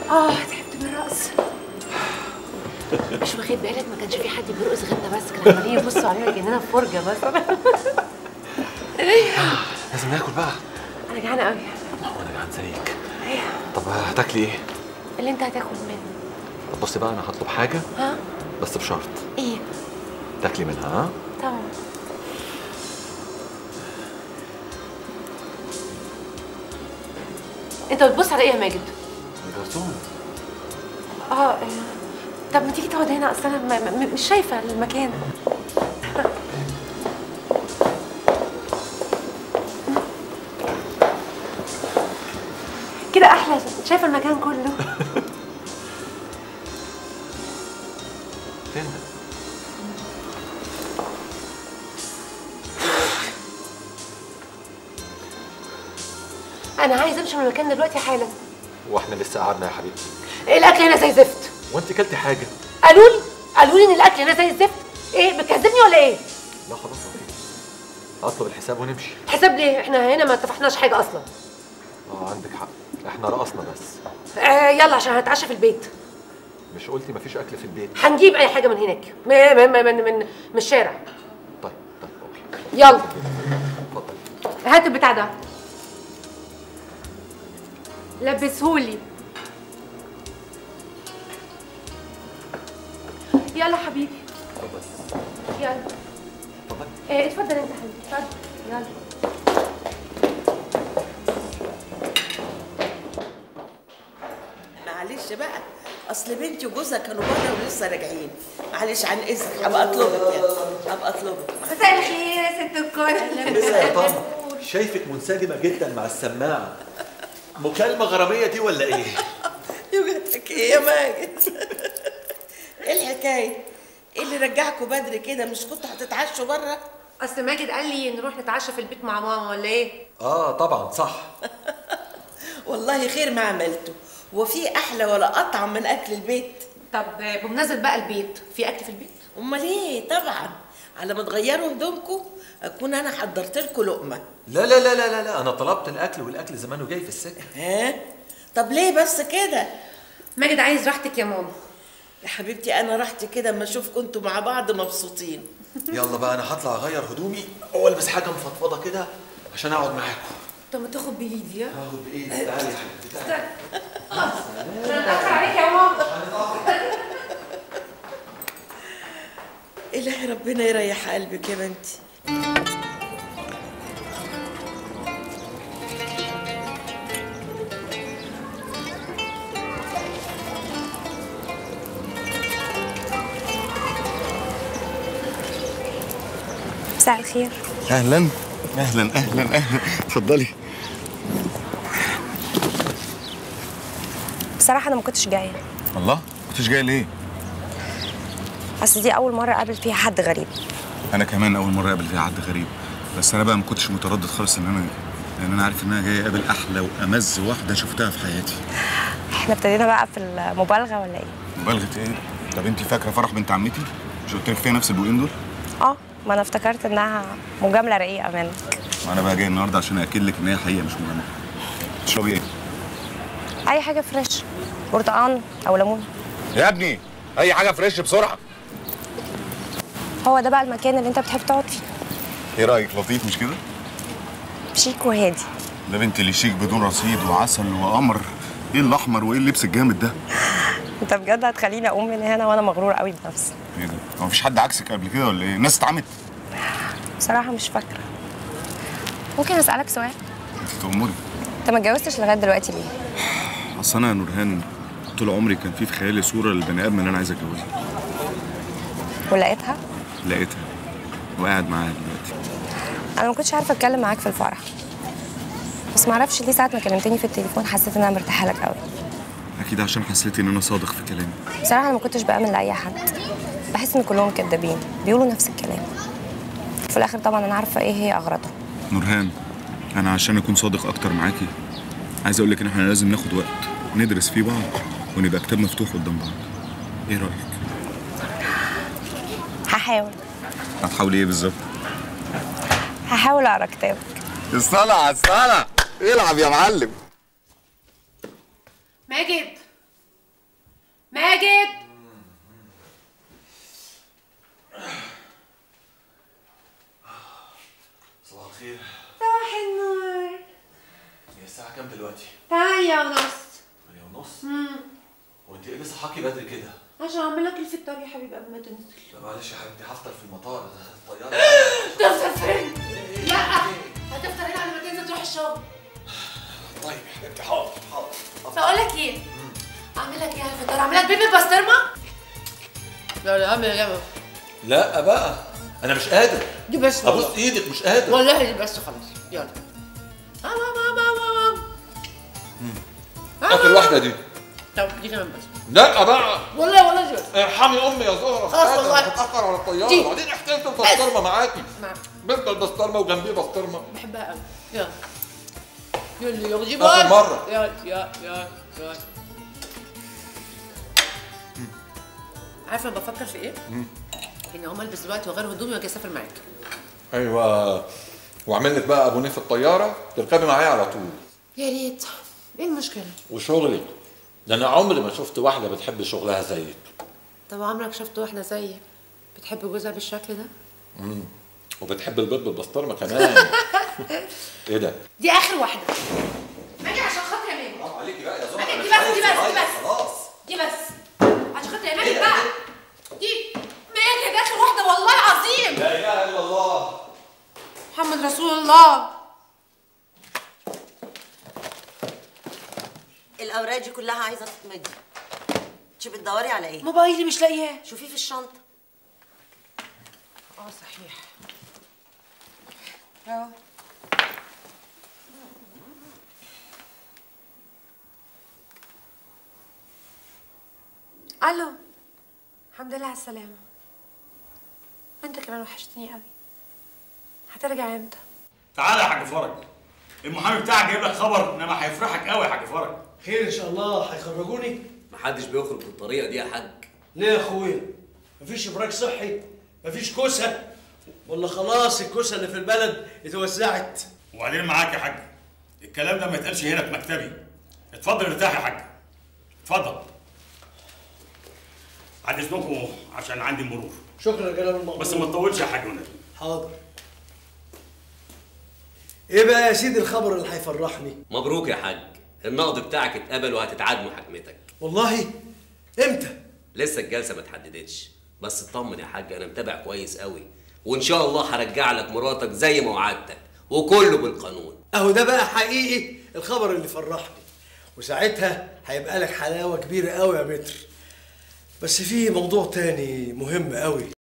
اه تعبت من الرقص مش واخد بالك ما كانش في حد بيرقص غيرنا بس كانوا عمالين يبصوا علينا كاننا في فرجه بس لازم ناكل بقى انا جعانه قوي هو انا جعان زيك ايه طب هتاكلي ايه اللي انت هتاكل منه طب بصي بقى انا هطلب حاجه ها بس بشرط ايه تاكلي منها ها طبعا انت بتبص على ايه يا ماجد جرسون اه إيه. طب ما تيجي تقعد هنا اصل انا م- م- مش شايفه المكان كده احلى شايفه المكان كله فين ده انا عايز امشي من المكان دلوقتي حالا واحنا لسه قعدنا يا حبيبتي الاكل هنا زي زفت وانت كلتي حاجه قالوا لي قالوا لي ان الاكل هنا زي الزفت ايه بتكذبني ولا ايه لا خلاص اوكي اطلب الحساب ونمشي حساب ليه احنا هنا ما اتفقناش حاجه اصلا اه عندك حق احنا رقصنا بس آه يلا عشان هنتعشى في البيت مش قلتي مفيش اكل في البيت هنجيب اي حاجه من هناك من من من, من, من, من الشارع طيب طيب اوكي يلا اتفضل هات البتاع ده لبسهولي يلا حبيبي طب بس يلا اتفضل إيه اتفضل انت حبيبي اتفضل يلا معلش بقى اصل بنتي وجوزها كانوا بره ولسه راجعين معلش عن اذنك هبقى اطلبك يعني هبقى اطلبك مساء الخير يا ست الكل لسه يا طنط شايفك منسجمه جدا مع السماعه مكالمه غراميه دي ولا ايه يوجدك ايه يا ماجد ايه الحكايه ايه اللي رجعكوا بدري كده مش كنتوا هتتعشوا بره اصل ماجد قال لي نروح نتعشى في البيت مع ماما ولا ايه اه طبعا صح والله خير ما عملته وفي احلى ولا اطعم من اكل البيت طب بمناسبه بقى البيت في اكل في البيت امال ايه طبعا على ما تغيروا هدومكم اكون انا حضرت لكم لقمه لا لا لا لا لا, لا. انا طلبت الاكل والاكل زمانه جاي في السكه ها طب ليه بس كده ماجد عايز راحتك يا ماما يا حبيبتي انا رحت كده اما اشوف كنتوا مع بعض مبسوطين يلا بقى انا هطلع اغير هدومي والبس حاجه مفضفضه كده عشان اقعد معاكم طب ما تاخد بايدي ها هاخد بايدي تعالي يا حبيبتي تعالي انا اتاخر عليك يا ماما الهي ربنا يريح قلبك يا بنتي مساء الخير اهلا اهلا اهلا اهلا اتفضلي بصراحة أنا ما كنتش جاية الله كنتش جاي ليه أصل دي أول مرة أقابل فيها حد غريب انا كمان اول مره اقابل فيها حد غريب بس انا بقى ما كنتش متردد خالص ان انا لان انا عارف ان انا جاي اقابل احلى وامز واحده شفتها في حياتي إحنا ابتدينا بقى في المبالغة ولا إيه؟ مبالغه ايه طب انت فاكره فرح بنت عمتي مش قلت لك فيها نفس البوقين دول آه ما أنا افتكرت إنها مجاملة رقيقة منك ما انا بقى جاي النهارده عشان اكد لك ان هي حقيقه مش مجامله تشربي ايه أي حاجة فريش برتقان أو ليمون يا ابني اي حاجه فريش بسرعه هو ده بقى المكان اللي أنت بتحب تقعد فيه ايه رايك لطيف مش كده شيك وهادي ده بنت اللي شيك بدون رصيد وعسل وقمر ايه الاحمر وايه اللبس الجامد ده أنت بجد هتخليني أقوم من هنا وأنا مغرور قوي بنفسي ايه ده هو مفيش حد عكسك قبل كده ولا ايه الناس اتعمت بصراحة مش فاكرة ممكن أسألك سؤال انت تأمري أنت ما اتجوزتش لغاية دلوقتي ليه؟ اصل انا يا نورهان طول عمري كان في في خيالي صوره للبني ادم اللي انا عايز اتجوزها ولقيتها؟ لقيتها وقاعد معاها دلوقتي انا ما كنتش عارفه اتكلم معاك في الفرح بس ما اعرفش ليه ساعه ما كلمتني في التليفون حسيت ان انا مرتاحه لك قوي اكيد عشان حسيت ان انا صادق في كلامي بصراحه انا ما كنتش بامن لاي حد بحس ان كلهم كدابين بيقولوا نفس الكلام في الاخر طبعا انا عارفه ايه هي اغراضهم نورهان انا عشان اكون صادق اكتر معاكي عايز اقول لك ان احنا لازم ناخد وقت ندرس فيه بعض ونبقى كتاب مفتوح قدام بعض ايه رايك هحاول هتحاولي ايه بالظبط هحاول اقرا كتابك الصلاة على الصلاة العب يا معلم ماجد ماجد صباح الخير صباح النور هي الساعة كام دلوقتي؟ تمانية ونص 8 ونص وانت ايه لسه حاكي بدري كده؟ عشان اعمل لك الفطار يا حبيبي قبل ما تنزل لا معلش يا حبيبتي هفطر في المطار الطيارة تفطر فين؟ لا هتفطر هنا قبل ما تنزل تروح الشغل طيب يا حبيبتي حاضر حاضر بقول لك ايه؟ اعمل لك ايه على الفطار؟ اعمل لك بيبي بسطرمه؟ لا لا اعمل يا جماعه لا بقى انا مش قادر دي بس ابوس ايدك مش قادر والله دي بس خلاص يلا ماما ماما ماما اخر واحدة دي طب دي كمان بس لا بقى والله والله دي بس ارحمي امي يا زهرة خلاص أنا والله. هتأخر على الطيارة دي. وبعدين احتاجت البسطرمة معاكي معاك. بنت البسطرمة وجنبيه بسطرمة بحبها قوي يلا يلا يلا جيب آخر ورد. مرة. يلا يلا يلا يلا عارفه انا بفكر في ايه؟ اني اقوم البس دلوقتي واغير هدومي واجي اسافر معاك ايوه واعمل لك بقى ابو في الطيارة تركبي معايا على طول يا ريت ايه المشكله؟ وشغلك ده انا عمري ما شفت واحدة بتحب شغلها زيك طب عمرك شفت واحده زيك بتحب جوزها بالشكل ده؟ وبتحب البيض بالبسطرمة كمان ايه ده؟ دي اخر واحده ماجي عشان خاطر يا ماجي حرام عليكي بقى يا ماجد، زهرة دي أنا بس، مش دي عايز بس، دي صغير، بس. خلاص دي بس عشان خاطر يا ماجد بقى دي ماجد اخر واحده والله العظيم لا اله الا الله محمد رسول الله الاوراق دي كلها عايزه تتمدي انت بتدوري على ايه موبايلي مش لاقياه شوفيه في الشنطه اه صحيح اهو الو الحمد لله على السلامة انت كمان وحشتني قوي هترجع امتى تعالى يا حاج فرج المحامي بتاعك جايب لك خبر انما هيفرحك قوي يا حاج فرج خير ان شاء الله هيخرجوني محدش بيخرج بالطريقه دي يا حاج ليه يا اخويا مفيش ابراج صحي مفيش كوسه ولا خلاص الكوسه اللي في البلد اتوزعت وبعدين معاك يا حاج الكلام ده ما يتقالش هنا في مكتبي اتفضل ارتاح يا حاج اتفضل بعد اذنكم عشان عندي مرور شكرا يا جلال المأمور بس ما تطولش يا حاج ونبي حاضر ايه بقى يا سيدي الخبر اللي هيفرحني مبروك يا حاج النقد بتاعك اتقبل وهتتعاد محاكمتك والله امتى لسه الجلسه ما اتحددتش بس اطمن يا حاج انا متابع كويس قوي وان شاء الله هرجع لك مراتك زي ما وعدتك وكله بالقانون اهو ده بقى حقيقي الخبر اللي فرحني وساعتها هيبقى لك حلاوه كبيره قوي يا متر بس في موضوع تاني مهم قوي